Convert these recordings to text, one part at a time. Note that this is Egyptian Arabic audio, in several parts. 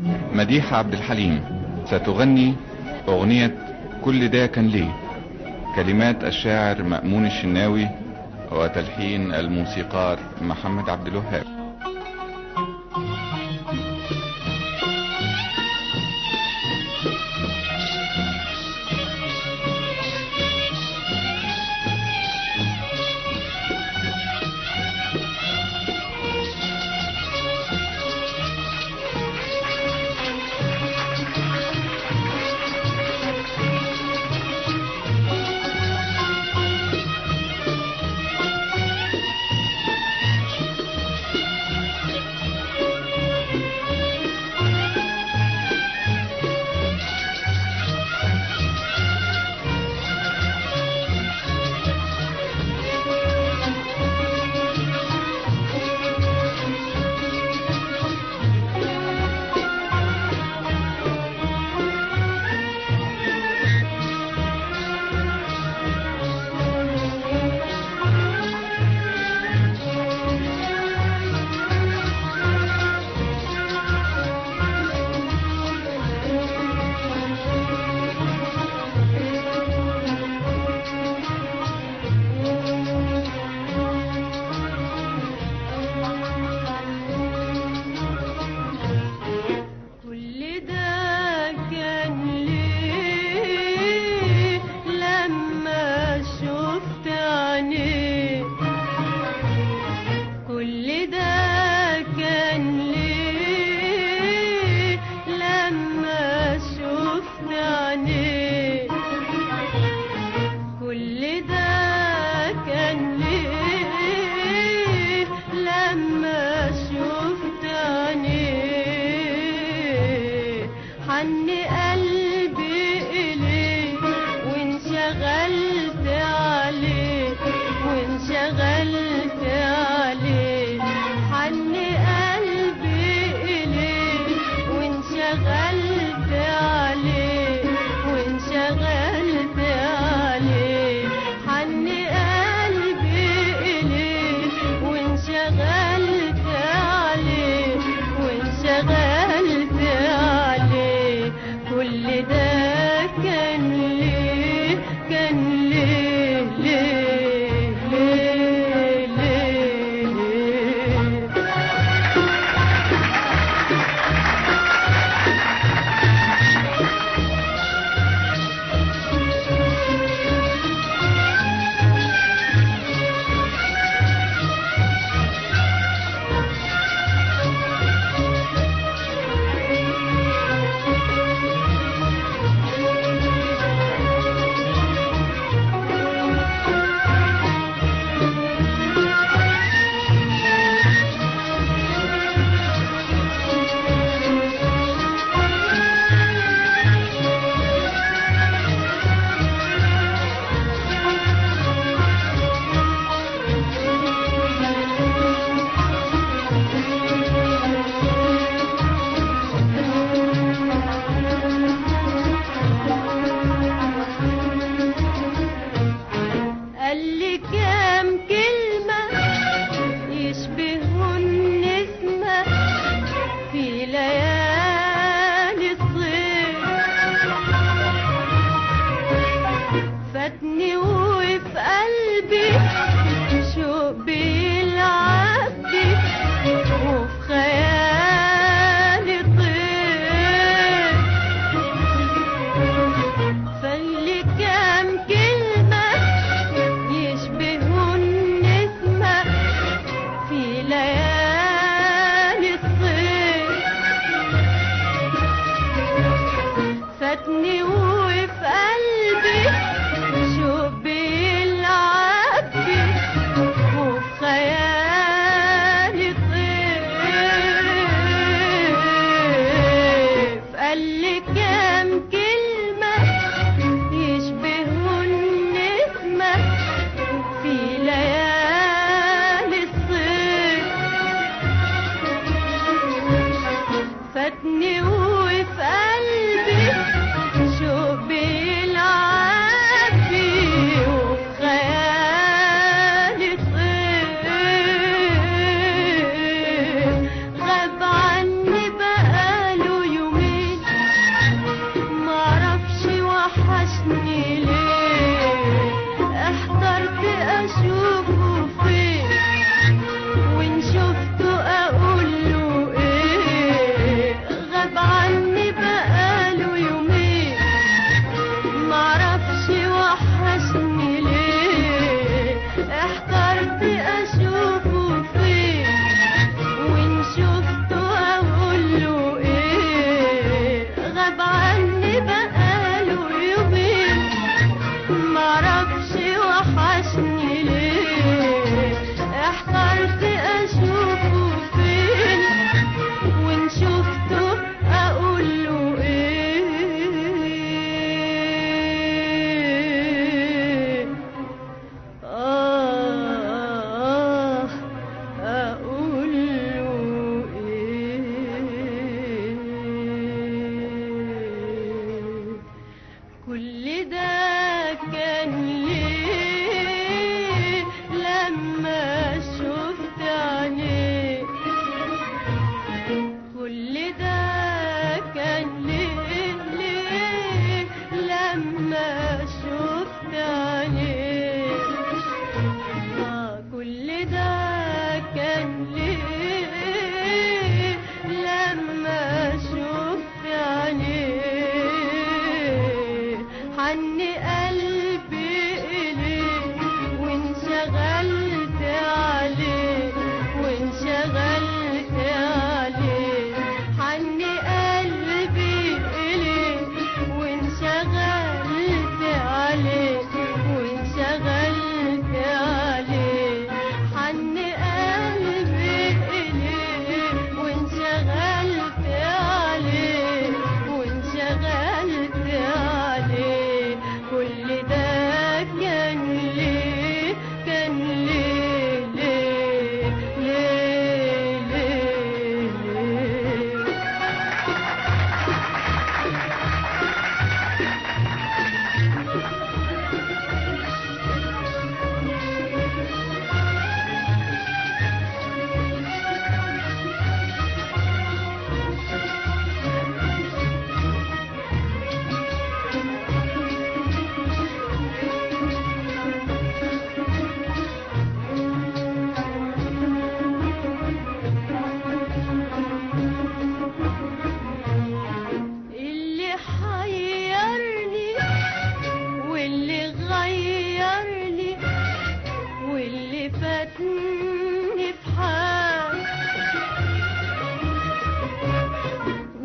مديحة عبد الحليم ستغني أغنية كل ده كان ليه كلمات الشاعر مأمون الشناوي وتلحين الموسيقار محمد عبد الوهاب كل ده كان ليه لما شفت عينيه كل ده كان ليه لما شفت عينيه كل ده كان ليه لما شفت عينيه حن قلبي إليه وانشغلت عليه وانشغلت عليه حن قلبي إليه وانشغلت عليه وانشغلت عليه حن قلبي إليه وانشغلت عليه وانشغلت عليه كل ده كان ليه كان ليه ليه ليه ليه ليه قال لي كام كلمة يشبهن اسمه في ليالي الصيف فاتني وفي قلبي شوق بيلعب بي وفي خيالي طير فاللي كام كلمة يشبهن اسمه في ليالي الصيف فاتني وفي قلبي شوق بيلعب بي وفي خيالي طيف قال لي كام كلمة يشبهن اسمه في ليالي الصيف فاتني وفي قلبي شوق بيلعب بي وفي خيالي طير غاب عني بقاله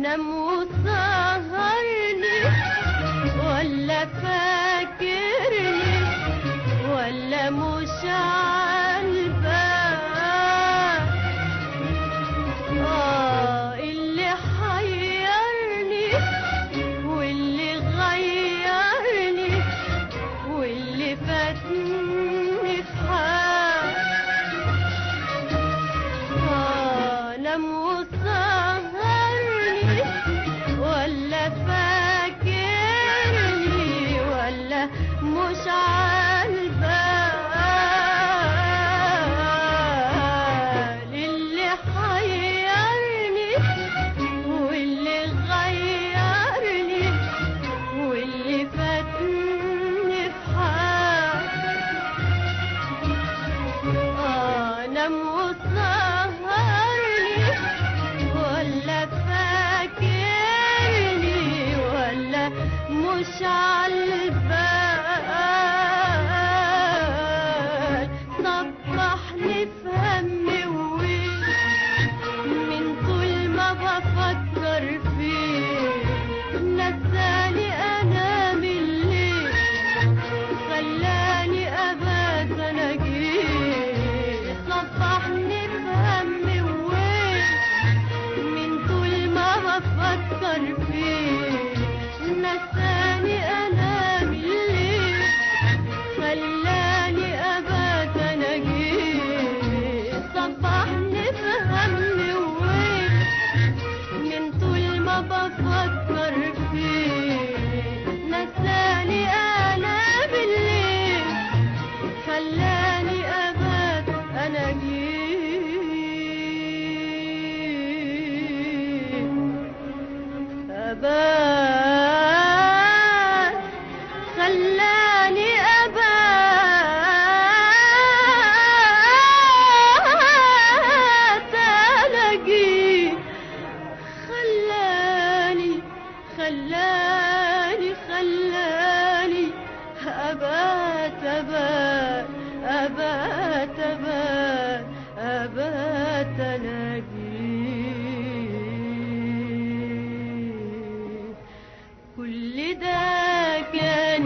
نام وسهرني ولا فاكرني ولا مش عالبال آه اللي حيرني واللي غيرني واللي فاتني في حال آه نام وسهرني ولا فاكرني ولا مش عالبال اللي حيرني واللي غيرني واللي فاتني في حال آه نام وسهرني ولا فاكرني ولا مش عالبال صبحني في همي وويل من طول ما بفكر فيه نساني انام الليل خلاني ابات انا جيت صبحني بهمي وويل من طول ما بفكر فيه نساني انام الليل خلاني ابات انا جيت صبحني بهمي وويل من طول ما بفكر فيه نساني انا بالليل خلاني ابات انا جيت ابات خلاني ابات انا جيت خلاني خلاني خلاني أبات أبات أبات أبات أبات ألاقيك كل ده كان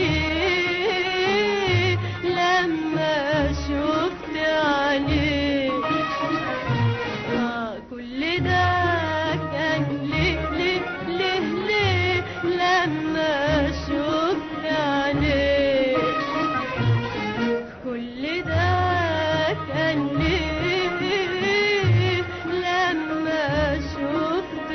ليه لما شفت عليك آه كل ده كان ليه ليه ليه ليه لما شفت عليك كل ده كان ليه لما شفت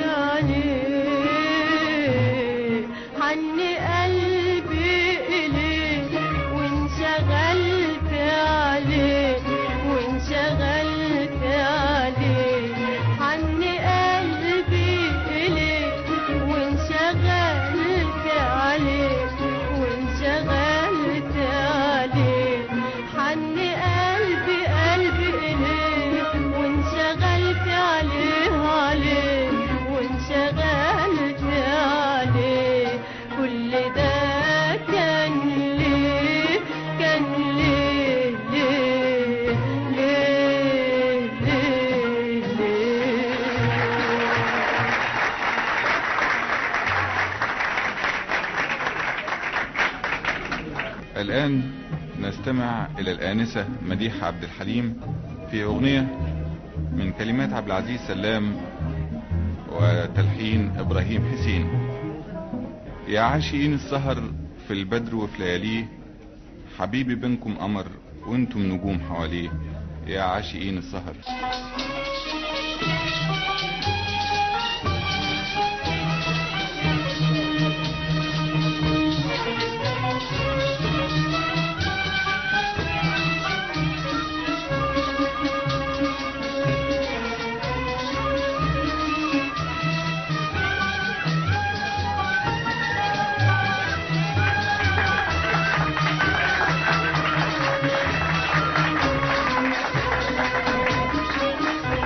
عليك عني قلبي إليك وانشغلت عليك وانشغلت عليك عني قلبي إليك وانشغلت عليك وانشغلت عليك عني قلبي قلبي إليك وانشغلت عليه عليه وانشغلت عليه كل ده كان ليه كان ليه ليه ليه ليه ليه الآن نستمع إلى الآنسة مديحة عبد الحليم في أغنية من كلمات عبد العزيز سلام وتلحين إبراهيم حسين يا عاشقين السهر في البدر وفي لياليه حبيبي بينكم قمر وانتم نجوم حواليه يا عاشقين السهر يا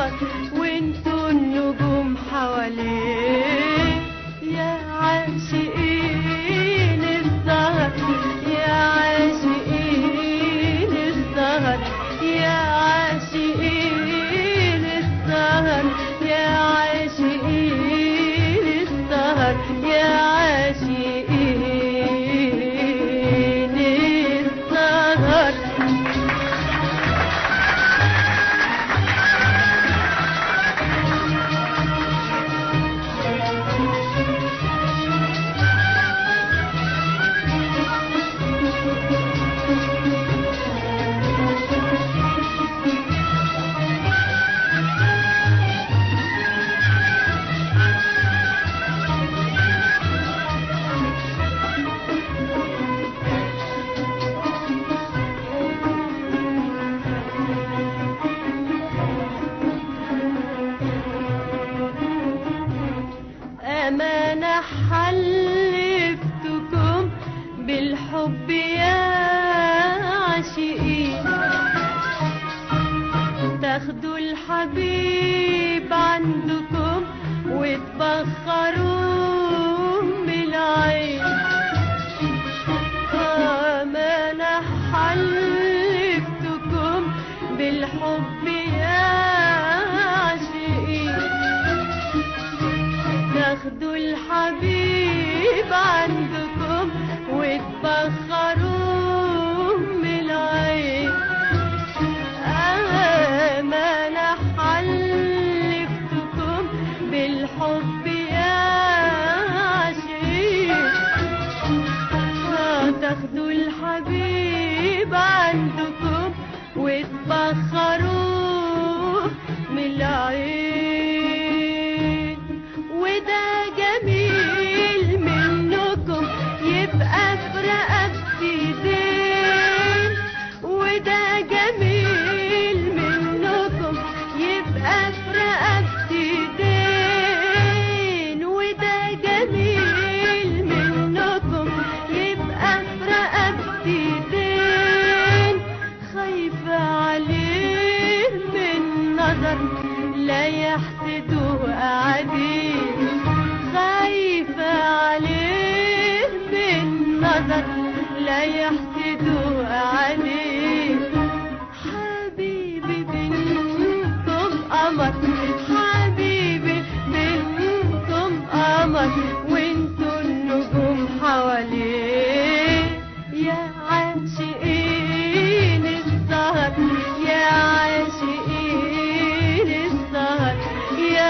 القمر وانتوا النجوم حواليه يا عاشقين السهر يا عاشقين السهر يا عاشقين السهر يا عاشقين السهر يا عاشقين السهر أمانة حلفتكم بالحب يا عاشقين تاخدوا الحبيب عندكم وتبخروا بالعين أمانة حلفتكم بالحب يا عاشقين تاخدوا الحبيب عندكم وتبخروه من العين أمانة حلفتكم بالحب يا عاشقين تاخدوا الحبيب عندكم وتبخروه من العين وده جميل منكم يبقى في رقبتي دين وده جميل منكم يبقى في رقبتي دين وده جميل منكم يبقى في رقبتي دين خايفة عليه من نظر لا يحسدوا قاعدين خايفة عليه من نظر لا يحسدوا قاعدين حبيبي بنتم قمر حبيبي بنتم قمر وانتوا النجوم حواليه يا عاشقين السهر يا عاشقين السهر يا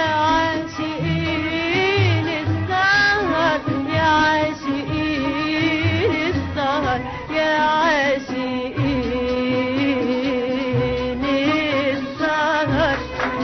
عاشقين السهر يا عاشقين السهر يا عاشقين السهر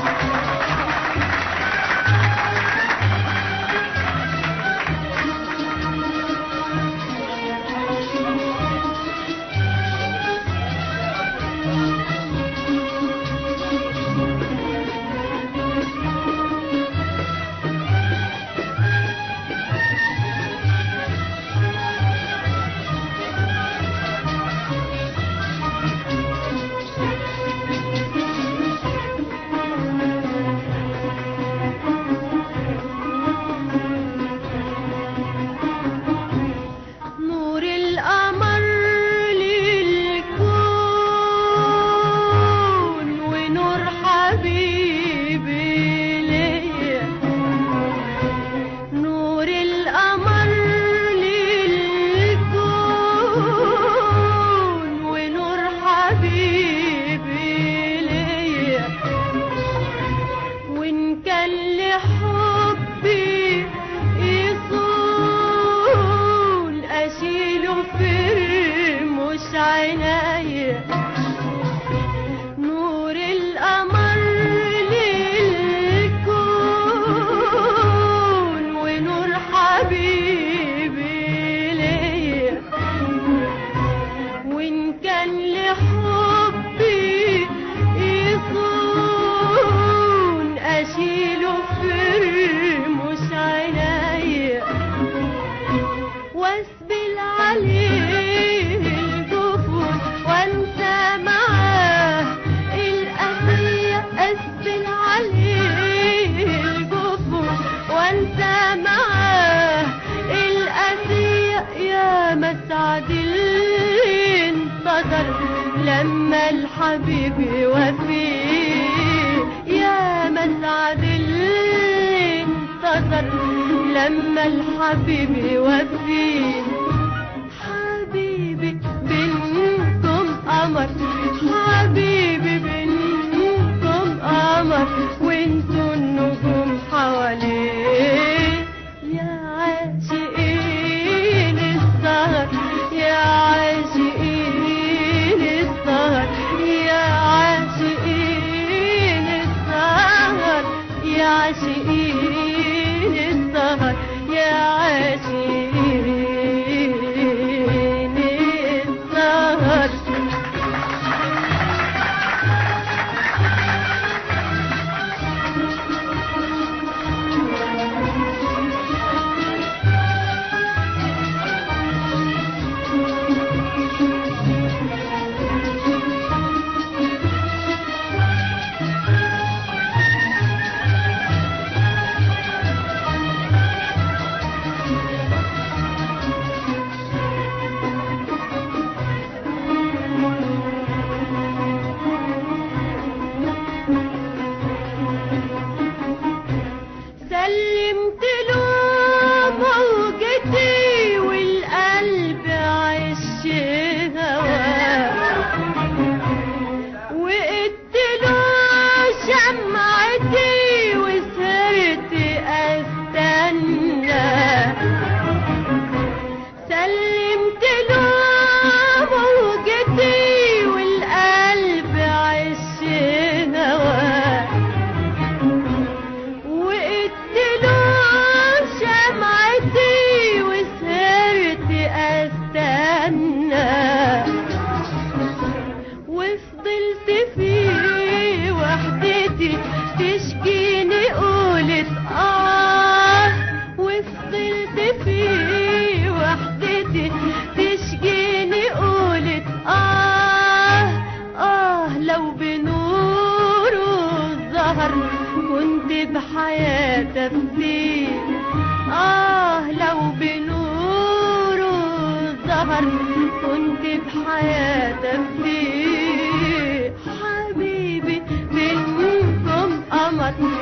نور القمر للكون ونور حبيبي ليا نور القمر للكون ونور حبيبي ليا وإن كان لحبي يصول أشيله في مش عينيا نور القمر للكون ونور حبيبي ليا وإن كان لحبي يصون أشيله في مش عينيا واسبل عليه الجفون وانسى معاه الأسية اسبل عليه حبيبي وفيه يا مسعد اللي انتصر لما الحبيب يوفيه حبيبي بينكم قمر حبيبي بينكم قمر وانتوا النجوم حواليه يا عاشقين السهر يا عاشقين السهر يا عاشقين السهر يا عاشقين السهر يا عاشقين السهر سلمت له موجتي والقلب عش هواه وقدت له شمعتي وسهرت استنى سلمت له موجتي والقلب عش هواه وقدت له شمعتي وسهرت استنى وفضلت في وحدتي تشكيني قولت اه وفضلت في وحدتي تشكيني قولت اه اه لو بنوره الظهر كنت بحياة أفديه آه لو بنوره الظهر كنت بحياة أفديه حبيبي منكم قمر